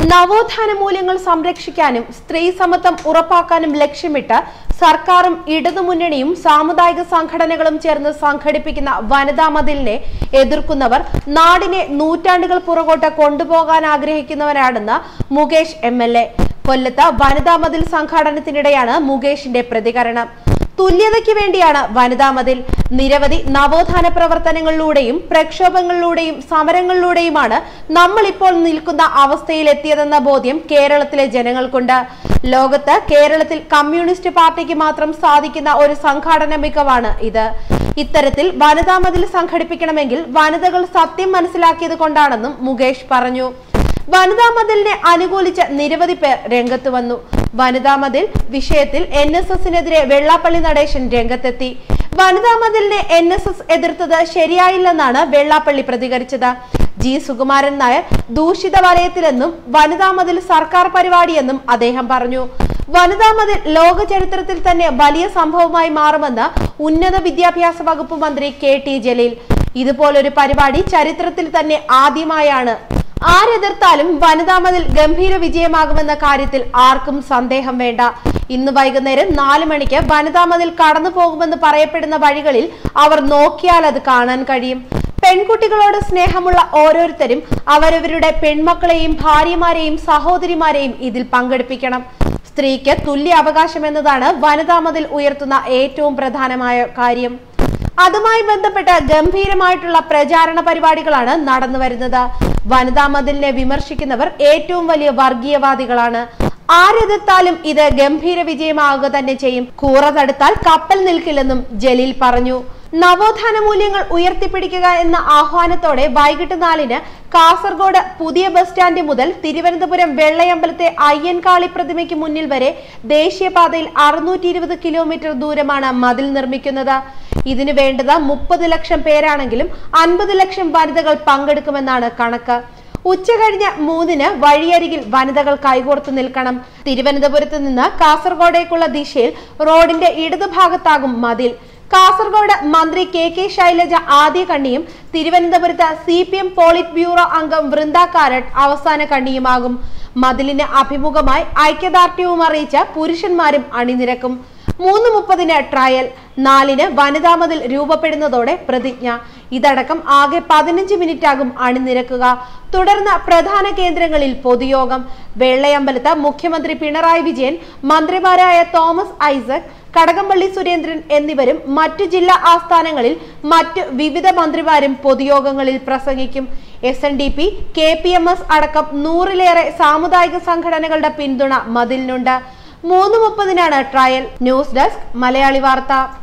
നവോത്ഥാന മൂല്യങ്ങൾ സംരക്ഷിക്കാനും സ്ത്രീ സമത്വം ഉറപ്പാക്കാനും ലക്ഷ്യമിട്ട് സർക്കാരും ഇടതുമുന്നണിയും സാമുദായിക സംഘടനകളും ചേർന്ന് സംഘടിപ്പിക്കുന്ന വനിതാ മതിലിനെ എതിർക്കുന്നവർ നാടിനെ നൂറ്റാണ്ടുകൾ പുറകോട്ട് കൊണ്ടുപോകാൻ ആഗ്രഹിക്കുന്നവരാണെന്ന് മുകേഷ് എം എൽ എ കൊല്ലത്ത് വനിതാ മതിൽ സംഘാടനത്തിനിടെയാണ് മുകേഷിന്റെ പ്രതികരണം തുല്യതയ്ക്ക് വേണ്ടിയാണ് വനിതാ മതിൽ നിരവധി നവോത്ഥാന പ്രവർത്തനങ്ങളിലൂടെയും പ്രക്ഷോഭങ്ങളിലൂടെയും സമരങ്ങളിലൂടെയുമാണ് നമ്മൾ ഇപ്പോൾ നിൽക്കുന്ന അവസ്ഥയിലെത്തിയതെന്ന ബോധ്യം കേരളത്തിലെ ജനങ്ങൾക്കുണ്ട് ലോകത്ത് കേരളത്തിൽ കമ്മ്യൂണിസ്റ്റ് പാർട്ടിക്ക് മാത്രം സാധിക്കുന്ന ഒരു സംഘാടന മികവാണ് ഇത് ഇത്തരത്തിൽ വനിതാ മതിൽ സംഘടിപ്പിക്കണമെങ്കിൽ വനിതകൾ സത്യം മനസ്സിലാക്കിയത് കൊണ്ടാണെന്നും മുകേഷ് പറഞ്ഞു വനിതാ മതിലിനെ അനുകൂലിച്ച് നിരവധി പേർ രംഗത്ത് വന്നു വനിതാ മതിൽ വിഷയത്തിൽ എൻ എസ് എസിനെതിരെ വെള്ളാപ്പള്ളി നടേശൻ രംഗത്തെത്തി വനിതാ മതിലിനെ എൻ എസ് എസ് എതിർത്തത് ശരിയായില്ലെന്നാണ് വെള്ളാപ്പള്ളി പ്രതികരിച്ചത് ജി സുകുമാരൻ നായർ ദൂഷിത വലയത്തിലെന്നും വനിതാ മതിൽ സർക്കാർ പരിപാടിയെന്നും അദ്ദേഹം പറഞ്ഞു വനിതാ മതിൽ ലോക ചരിത്രത്തിൽ തന്നെ വലിയ സംഭവമായി മാറുമെന്ന് ഉന്നത വിദ്യാഭ്യാസ വകുപ്പ് മന്ത്രി കെ ടി ജലീൽ ഇതുപോലൊരു പരിപാടി ചരിത്രത്തിൽ തന്നെ ആദ്യമായാണ് ആരെതിർത്താലും വനിതാ മതിൽ ഗംഭീര വിജയമാകുമെന്ന കാര്യത്തിൽ ആർക്കും സന്ദേഹം വേണ്ട ഇന്ന് വൈകുന്നേരം നാല് മണിക്ക് വനിതാ മതിൽ കടന്നു പോകുമെന്ന് പറയപ്പെടുന്ന വഴികളിൽ അവർ നോക്കിയാൽ അത് കാണാൻ കഴിയും പെൺകുട്ടികളോട് സ്നേഹമുള്ള ഓരോരുത്തരും അവരവരുടെ പെൺമക്കളെയും ഭാര്യമാരെയും സഹോദരിമാരെയും ഇതിൽ പങ്കെടുപ്പിക്കണം സ്ത്രീക്ക് തുല്യ അവകാശം എന്നതാണ് വനിതാ മതിൽ ഉയർത്തുന്ന ഏറ്റവും പ്രധാനമായ കാര്യം അതുമായി ബന്ധപ്പെട്ട ഗംഭീരമായിട്ടുള്ള പ്രചാരണ പരിപാടികളാണ് നടന്നു വരുന്നത് വനിതാ മതിലിനെ വിമർശിക്കുന്നവർ ഏറ്റവും വലിയ വർഗീയവാദികളാണ് ആരെതിർത്താലും ഇത് ഗംഭീര വിജയമാവുക തന്നെ ചെയ്യും കൂറ തടുത്താൽ കപ്പൽ നിൽക്കില്ലെന്നും ജലീൽ പറഞ്ഞു നവോത്ഥാന മൂല്യങ്ങൾ ഉയർത്തിപ്പിടിക്കുക എന്ന ആഹ്വാനത്തോടെ വൈകിട്ട് നാലിന് കാസർഗോഡ് പുതിയ ബസ് സ്റ്റാൻഡ് മുതൽ തിരുവനന്തപുരം വെള്ളയമ്പലത്തെ അയ്യൻകാളി പ്രതിമയ്ക്ക് മുന്നിൽ വരെ ദേശീയപാതയിൽ അറുന്നൂറ്റി ഇരുപത് കിലോമീറ്റർ ദൂരമാണ് മതിൽ നിർമ്മിക്കുന്നത് ഇതിനു വേണ്ടത് മുപ്പത് ലക്ഷം പേരാണെങ്കിലും അൻപത് ലക്ഷം വനിതകൾ പങ്കെടുക്കുമെന്നാണ് കണക്ക് ഉച്ച കഴിഞ്ഞ് മൂന്നിന് വഴിയരികിൽ വനിതകൾ കൈകോർത്ത് നിൽക്കണം തിരുവനന്തപുരത്ത് നിന്ന് കാസർഗോഡേക്കുള്ള ദിശയിൽ റോഡിന്റെ ഇടതുഭാഗത്താകും മതിൽ കാസർഗോഡ് മന്ത്രി കെ കെ ശൈലജ ആദ്യ കണ്ണിയും തിരുവനന്തപുരത്ത് C P M polit bureau അംഗം വൃന്ദ കാരട്ട് അവസാന കണ്ണിയുമാകും മതിലിന് അഭിമുഖമായി ഐക്യദാർഢ്യവും അറിയിച്ച പുരുഷന്മാരും അണിനിരക്കും മൂന്ന് മുപ്പതിന് ട്രയൽ നാലിന് വനിതാ മതിൽ രൂപപ്പെടുന്നതോടെ പ്രതിജ്ഞ ഇതടക്കം ആകെ പതിനഞ്ച് മിനിറ്റ് ആകും അണിനിരക്കുക തുടർന്ന് പ്രധാന കേന്ദ്രങ്ങളിൽ പൊതുയോഗം വെള്ളയമ്പലത്ത് മുഖ്യമന്ത്രി പിണറായി വിജയൻ മന്ത്രിമാരായ തോമസ് ഐസക് കടകംപള്ളി സുരേന്ദ്രൻ എന്നിവരും മറ്റു ജില്ലാ ആസ്ഥാനങ്ങളിൽ മറ്റു വിവിധ മന്ത്രിമാരും പൊതുയോഗങ്ങളിൽ പ്രസംഗിക്കും S N D P K P M S അടക്കം നൂറിലേറെ സാമുദായിക സംഘടനകളുടെ പിന്തുണ മതിലിനുണ്ട് മൂന്ന് മുപ്പതിനാണ് ട്രയൽ ന്യൂസ് ഡെസ്ക് മലയാളി വാർത്ത